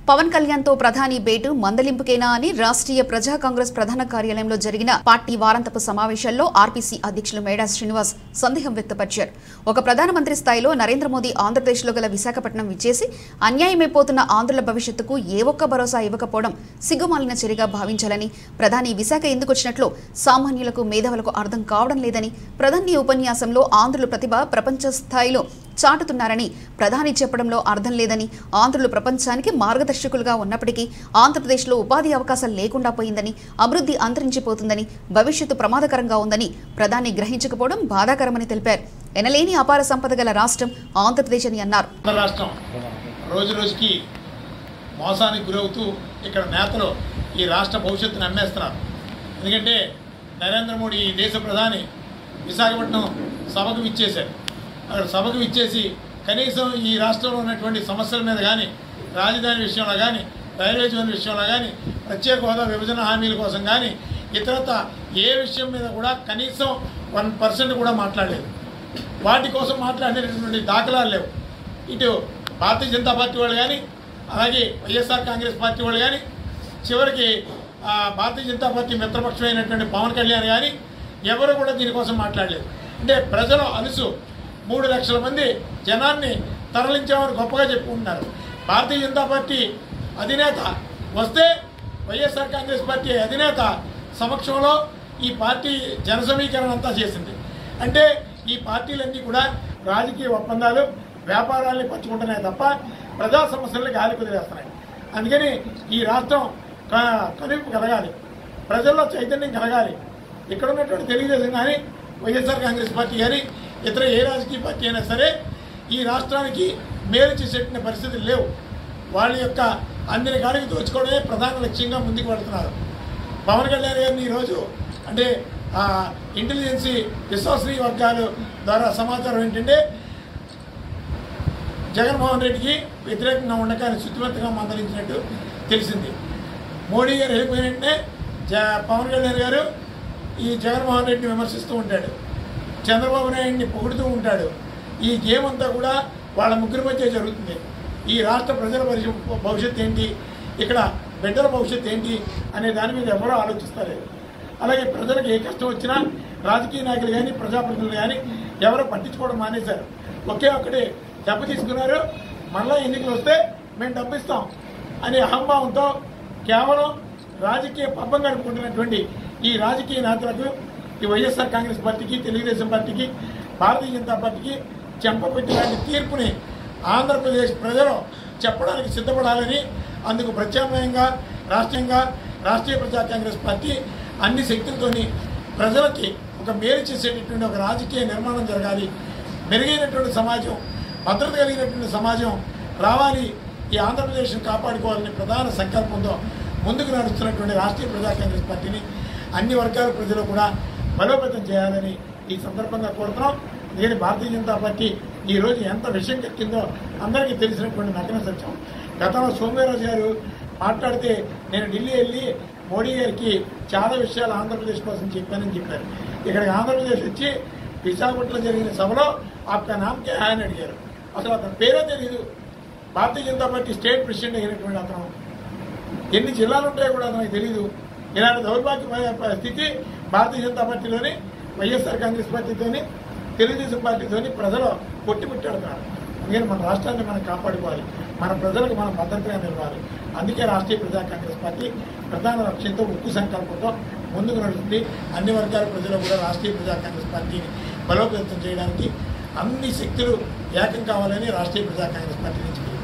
పవన్ కళ్యాణ్ తో ప్రధాని భేటు మందలింపుకేనా అని రాష్ట్రీయ ప్రజా కాంగ్రెస్ ప్రధాన కార్యాలయంలో జరిగిన పార్టీ వారాంతపు సమావేశాల్లో ఆర్పీసీ అధ్యక్షులు మేడా శ్రీనివాస్ సందేహం వ్యక్తపరిచారు ఒక ప్రధానమంత్రి స్థాయిలో నరేంద్ర మోదీ ఆంధ్రప్రదేశ్లో గల విశాఖపట్నం విచ్చేసి అన్యాయమైపోతున్న ఆంధ్రుల భవిష్యత్తుకు ఏ ఒక్క భరోసా ఇవ్వకపోవడం సిగ్గుమాలిన చర్యగా భావించాలని ప్రధాని విశాఖ ఎందుకు వచ్చినట్లు సామాన్యులకు మేధావులకు అర్థం కావడం లేదని ప్రధాని ఉపన్యాసంలో ఆంధ్రుల ప్రతిభ ప్రపంచ స్థాయిలో చాటుతున్నారని ప్రధాని చెప్పడంలో అర్థం లేదని ఆంధ్రులు ప్రపంచానికి మార్గదర్శకులుగా ఉన్నప్పటికీ ఆంధ్రప్రదేశ్లో ఉపాధి అవకాశాలు లేకుండా పోయిందని అభివృద్ధి అంతరించిపోతుందని భవిష్యత్తు ప్రమాదకరంగా ఉందని ప్రధాని గ్రహించకపోవడం బాధాకరమని తెలిపారు ఎనలేని అపార సంపద గల రాష్ట్రం ఆంధ్రప్రదేశ్ అని అన్నారు ఆంధ్ర రాష్ట్రం రోజు రోజుకి మోసానికి గురవుతూ ఇక్కడ నేతలు ఈ రాష్ట్ర భవిష్యత్తుని అమ్మేస్తున్నారు ఎందుకంటే నరేంద్ర మోడీ ఈ దేశ ప్రధాని విశాఖపట్నం సభకు విచ్చేశారు అక్కడ సభకు విచ్చేసి కనీసం ఈ రాష్ట్రంలో ఉన్నటువంటి సమస్యల మీద కానీ రాజధాని విషయంలో కానీ రైల్వే జోన్ విషయంలో కానీ ప్రత్యేక హోదా విభజన హామీల కోసం కానీ ఇతరత ఏ విషయం మీద కూడా కనీసం వన్ పర్సెంట్ కూడా మాట్లాడలేదు వాటి కోసం మాట్లాడేటటువంటి దాఖలాలు లేవు ఇటు భారతీయ జనతా పార్టీ వాళ్ళు కానీ అలాగే వైఎస్ఆర్ కాంగ్రెస్ పార్టీ వాళ్ళు కానీ చివరికి ఆ, భారతీయ జనతా పార్టీ మిత్రపక్షమైనటువంటి పవన్ కళ్యాణ్ కానీ ఎవరు కూడా దీనికోసం మాట్లాడలేదు అంటే ప్రజలు అలుసు మూడు లక్షల మంది జనాన్ని తరలించామని గొప్పగా చెప్పుకుంటున్నారు భారతీయ జనతా పార్టీ అధినేత వస్తే వైఎస్ఆర్ కాంగ్రెస్ పార్టీ అధినేత సమక్షంలో ఈ పార్టీ జన సమీకరణ అంతా చేసింది అంటే ఈ పార్టీలన్నీ కూడా రాజకీయ ఒప్పందాలు వ్యాపారాల్ని పంచుకుంటున్నాయి తప్ప ప్రజా సమస్యల్ని గాలి కుదిరేస్తున్నాయి అందుకని ఈ రాష్ట్రం క- కనువిప్పు కలగాలి ప్రజల్లో చైతన్యం కలగాలి ఇక్కడ ఉన్నటువంటి తెలుగుదేశం కానీ వైఎస్ఆర్ కాంగ్రెస్ పార్టీ కానీ ఇతర ఏ రాజకీయ పార్టీ అయినా సరే ఈ రాష్ట్రానికి మేలు చేసేటువంటి పరిస్థితులు లేవు వాళ్ళ యొక్క అందిన కాడికి దోచుకోవడమే ప్రధాన లక్ష్యంగా ముందుకు వెళ్తున్నారు పవన్ కళ్యాణ్ గారిని ఈరోజు అంటే ఆ, ఇంటెలిజెన్సీ విశ్వసనీయ వర్గాలు ద్వారా సమాచారం ఏంటంటే జగన్మోహన్ రెడ్డికి వ్యతిరేకంగా ఉండక ఆయన శుద్ధిమంతగా మందలించినట్టు తెలిసింది మోడీ గారు వెళ్ళిపోయిన వెంటనే జ పవన్ కళ్యాణ్ గారు ఈ జగన్మోహన్ రెడ్డిని విమర్శిస్తూ ఉంటాడు చంద్రబాబు నాయుడిని పొగుడుతూ ఉంటాడు ఈ గేమ్ అంతా కూడా వాళ్ళ ముగ్గురి మధ్య జరుగుతుంది ఈ రాష్ట్ర ప్రజల భవిష్య- భవిష్యత్తు ఏంటి ఇక్కడ బిడ్డల భవిష్యత్తు ఏంటి అనే దాని మీద ఎవరో ఆలోచిస్తలేదు అలాగే ప్రజలకు ఏ కష్టం వచ్చినా రాజకీయ నాయకులు కానీ ప్రజాప్రతినిధులు కానీ ఎవరో పట్టించుకోవడం మానేశారు ఒకే ఒక్కటి దెబ్బ తీసుకున్నారు మళ్ళా ఎన్నికలు వస్తే మేము డబ్బు ఇస్తాం అనే అహంభావంతో కేవలం రాజకీయ పబ్బం గడుపుకుంటున్నటువంటి ఈ రాజకీయ నేతలకు ఈ వైఎస్ఆర్ కాంగ్రెస్ పార్టీకి తెలుగుదేశం పార్టీకి భారతీయ జనతా పార్టీకి చెంపపెట్టి లాంటి తీర్పుని ఆంధ్రప్రదేశ్ ప్రజలు చెప్పడానికి సిద్ధపడాలని అందుకు ప్రత్యామ్నాయంగా రాష్ట్రీయంగా రాష్ట్రీయ ప్రజా కాంగ్రెస్ పార్టీ అన్ని శక్తులతోని ప్రజలకి ఒక మేలు చేసేటటువంటి ఒక రాజకీయ నిర్మాణం జరగాలి మెరుగైనటువంటి సమాజం భద్రత కలిగినటువంటి సమాజం రావాలి ఈ ఆంధ్రప్రదేశ్ను కాపాడుకోవాలని ప్రధాన సంకల్పంతో ముందుకు నడుస్తున్నటువంటి రాష్ట్రీయ ప్రజా కాంగ్రెస్ పార్టీని అన్ని వర్గాల ప్రజలు కూడా బలోపేతం చేయాలని ఈ సందర్భంగా కోరుతున్నాం ఎందుకంటే భారతీయ జనతా పార్టీ ఈ రోజు ఎంత విషయం ఎక్కిందో అందరికీ తెలిసినటువంటి నగ్న సత్యం గతంలో సోమవీరాజు గారు మాట్లాడితే నేను ఢిల్లీ వెళ్ళి మోడీ గారికి చాలా విషయాలు ఆంధ్రప్రదేశ్ కోసం చెప్పానని చెప్పారు ఇక్కడికి ఆంధ్రప్రదేశ్ వచ్చి విశాఖపట్నంలో జరిగిన సభలో ఆప్కా నామ్ క్యా హై అని అడిగారు అసలు అతని పేరే తెలియదు Bharatiya Janata party state president అయినటువంటి అతను ఎన్ని జిల్లాలు ఉంటాయో కూడా అతనికి తెలియదు ఇలాంటి దౌర్భాగ్య స్థితి భారతీయ జనతా పార్టీలోని వైఎస్ఆర్ కాంగ్రెస్ పార్టీతోని తెలుగుదేశం పార్టీతోని ప్రజలు కొట్టిపుట్టాడుతున్నారు అందుకని మన రాష్ట్రాన్ని మనం కాపాడుకోవాలి మన ప్రజలకు మనం భద్రతగా నిలవాలి అందుకే రాష్ట్రీయ ప్రజా కాంగ్రెస్ పార్టీ ప్రధాన లక్ష్యంతో ఉక్కు సంకల్పంతో ముందుకు నడుస్తుంది అన్ని వర్గాల ప్రజలు కూడా రాష్ట్రీయ ప్రజా కాంగ్రెస్ పార్టీని బలోపేతం చేయడానికి అన్ని శక్తులు ఏకం కావాలని రాష్ట్రీయ ప్రజా కాంగ్రెస్ పార్టీ నుంచి